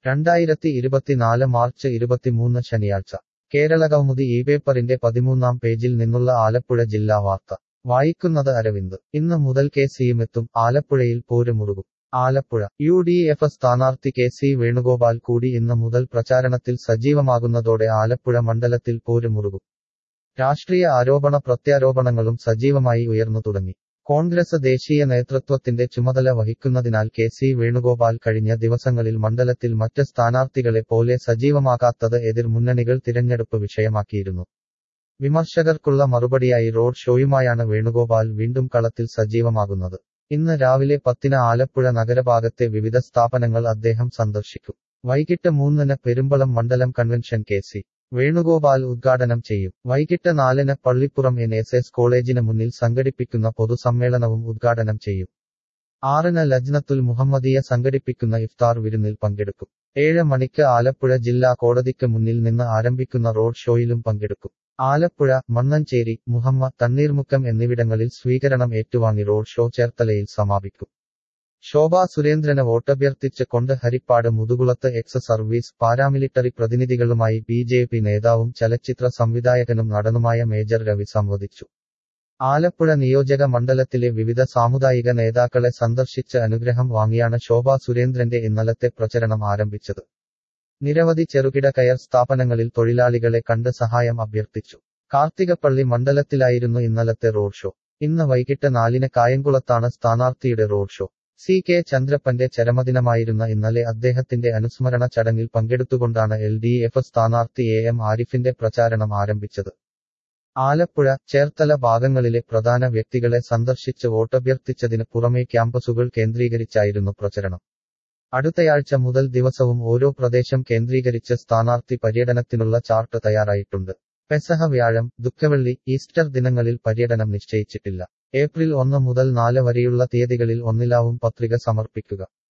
രണ്ടായിരത്തി ഇരുപത്തിനാല് മാർച്ച് ഇരുപത്തിമൂന്ന് ശനിയാഴ്ച കേരളകൗമുദി ഈ പേപ്പറിന്റെ പതിമൂന്നാം പേജിൽ നിന്നുള്ള ആലപ്പുഴ ജില്ലാ വാർത്ത വായിക്കുന്നത് അരവിന്ദ് ഇന്ന് മുതൽ കെ സിയുമെത്തും ആലപ്പുഴയിൽ പോരുമുറുകും ആലപ്പുഴ യു ഡി എഫ് സ്ഥാനാർത്ഥി കെ സി വേണുഗോപാൽ കൂടി ഇന്ന് മുതൽ പ്രചാരണത്തിൽ സജീവമാകുന്നതോടെ ആലപ്പുഴ മണ്ഡലത്തിൽ പോരുമുറുകും രാഷ്ട്രീയ ആരോപണ പ്രത്യാരോപണങ്ങളും സജീവമായി ഉയർന്നു തുടങ്ങി കോൺഗ്രസ് ദേശീയ നേതൃത്വത്തിന്റെ ചുമതല വഹിക്കുന്നതിനാൽ കെ സി വേണുഗോപാൽ കഴിഞ്ഞ ദിവസങ്ങളിൽ മണ്ഡലത്തിൽ മറ്റ് സ്ഥാനാർത്ഥികളെ പോലെ സജീവമാകാത്തത് എതിർ മുന്നണികൾ തിരഞ്ഞെടുപ്പ് വിഷയമാക്കിയിരുന്നു വിമർശകർക്കുള്ള മറുപടിയായി റോഡ് ഷോയുമായാണ് വേണുഗോപാൽ വീണ്ടും കളത്തിൽ സജീവമാകുന്നത് ഇന്ന് രാവിലെ പത്തിന് ആലപ്പുഴ നഗരഭാഗത്തെ വിവിധ സ്ഥാപനങ്ങൾ അദ്ദേഹം സന്ദർശിക്കും വൈകിട്ട് മൂന്നിന് പെരുമ്പളം മണ്ഡലം കൺവെൻഷൻ കെ സി വേണുഗോപാൽ ഉദ്ഘാടനം ചെയ്യും വൈകിട്ട് നാലിന് പള്ളിപ്പുറം എൻ എസ് എസ് കോളേജിന് മുന്നിൽ സംഘടിപ്പിക്കുന്ന പൊതുസമ്മേളനവും ഉദ്ഘാടനം ചെയ്യും ആറിന് ലജ്നത്തുൽ മുഹമ്മദിയ സംഘടിപ്പിക്കുന്ന ഇഫ്താർ വിരുന്നിൽ പങ്കെടുക്കും ഏഴ് മണിക്ക് ആലപ്പുഴ ജില്ലാ കോടതിക്ക് മുന്നിൽ നിന്ന് ആരംഭിക്കുന്ന റോഡ് ഷോയിലും പങ്കെടുക്കും ആലപ്പുഴ മണ്ണഞ്ചേരി മുഹമ്മ തണ്ണീർമുക്കം എന്നിവിടങ്ങളിൽ സ്വീകരണം ഏറ്റുവാങ്ങി റോഡ് ഷോ ചേർത്തലയിൽ സമാപിക്കും ശോഭാ സുരേന്ദ്രന് വോട്ടഭ്യർത്ഥിച്ച് കൊണ്ട് ഹരിപ്പാട് മുതുകുളത്ത് എക്സ് സർവീസ് പാരാമിലിറ്ററി പ്രതിനിധികളുമായി ബി ജെ പി നേതാവും ചലച്ചിത്ര സംവിധായകനും നടനുമായ മേജർ രവി സംവദിച്ചു ആലപ്പുഴ നിയോജക മണ്ഡലത്തിലെ വിവിധ സാമുദായിക നേതാക്കളെ സന്ദർശിച്ച് അനുഗ്രഹം വാങ്ങിയാണ് ശോഭാ സുരേന്ദ്രന്റെ ഇന്നലത്തെ പ്രചരണം ആരംഭിച്ചത് നിരവധി ചെറുകിട കയർ സ്ഥാപനങ്ങളിൽ തൊഴിലാളികളെ കണ്ട് സഹായം അഭ്യർത്ഥിച്ചു കാർത്തികപ്പള്ളി മണ്ഡലത്തിലായിരുന്നു ഇന്നലത്തെ റോഡ് ഷോ ഇന്ന് വൈകിട്ട് നാലിന് കായംകുളത്താണ് സ്ഥാനാർത്ഥിയുടെ റോഡ് ഷോ സി കെ ചന്ദ്രപ്പന്റെ ചരമദിനമായിരുന്ന ഇന്നലെ അദ്ദേഹത്തിന്റെ അനുസ്മരണ ചടങ്ങിൽ പങ്കെടുത്തുകൊണ്ടാണ് എൽ ഡി എഫ് സ്ഥാനാർത്ഥി എ എം ആരിഫിന്റെ പ്രചാരണം ആരംഭിച്ചത് ആലപ്പുഴ ചേർത്തല ഭാഗങ്ങളിലെ പ്രധാന വ്യക്തികളെ സന്ദർശിച്ച് വോട്ടഭ്യർത്ഥിച്ചതിന് പുറമെ ക്യാമ്പസുകൾ കേന്ദ്രീകരിച്ചായിരുന്നു പ്രചരണം അടുത്തയാഴ്ച മുതൽ ദിവസവും ഓരോ പ്രദേശം കേന്ദ്രീകരിച്ച് സ്ഥാനാർത്ഥി പര്യടനത്തിനുള്ള ചാർട്ട് തയ്യാറായിട്ടുണ്ട് പെസഹ വ്യാഴം ദുഃഖവെള്ളി ഈസ്റ്റർ ദിനങ്ങളിൽ പര്യടനം നിശ്ചയിച്ചിട്ടില്ല ഏപ്രിൽ ഒന്ന് മുതൽ നാല് വരെയുള്ള തീയതികളിൽ ഒന്നിലാവും പത്രിക സമർപ്പിക്കുക